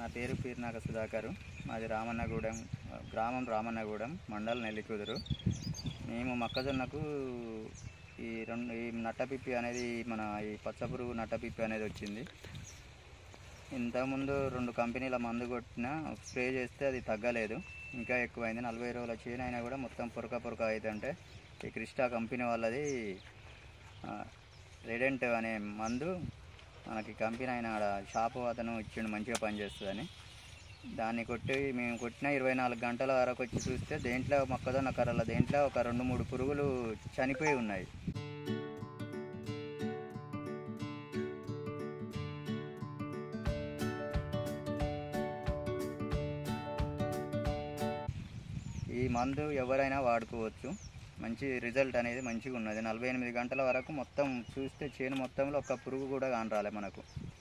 నా పేరు పీర్నాక సుధాకర్ మాది రామన్నగూడెం గ్రామం రామన్నగూడెం మండల్ నెల్లికుదురు మేము మొక్కజొన్నకు ఈ రెండు ఈ నట్టపిప్పి అనేది మన ఈ పచ్చపురుగు నట్టపిప్పి అనేది వచ్చింది ఇంతకుముందు రెండు కంపెనీల మందు కొట్టినా స్ప్రే చేస్తే అది తగ్గలేదు ఇంకా ఎక్కువైంది నలభై రోజుల చేను అయినా కూడా మొత్తం పొరక పొరక అవుతుంటే ఈ క్రిస్టా కంపెనీ వాళ్ళది రెడెంట్ అనే మందు మనకి కంపెనీ అయిన ఆడ షాపు అతను ఇచ్చిండు మంచిగా పనిచేస్తుందని దాన్ని కొట్టి మేము కొట్టిన ఇరవై నాలుగు గంటల వరకు వచ్చి చూస్తే దేంట్లో మొక్కజొన్న కర్రల దేంట్లో ఒక రెండు మూడు పురుగులు చనిపోయి ఉన్నాయి ఈ మందు ఎవరైనా వాడుకోవచ్చు మంచి రిజల్ట్ అనేది మంచిగా ఉన్నది నలభై ఎనిమిది గంటల వరకు మొత్తం చూస్తే చేను మొత్తంలో ఒక్క పురుగు కూడా కానరాలే మనకు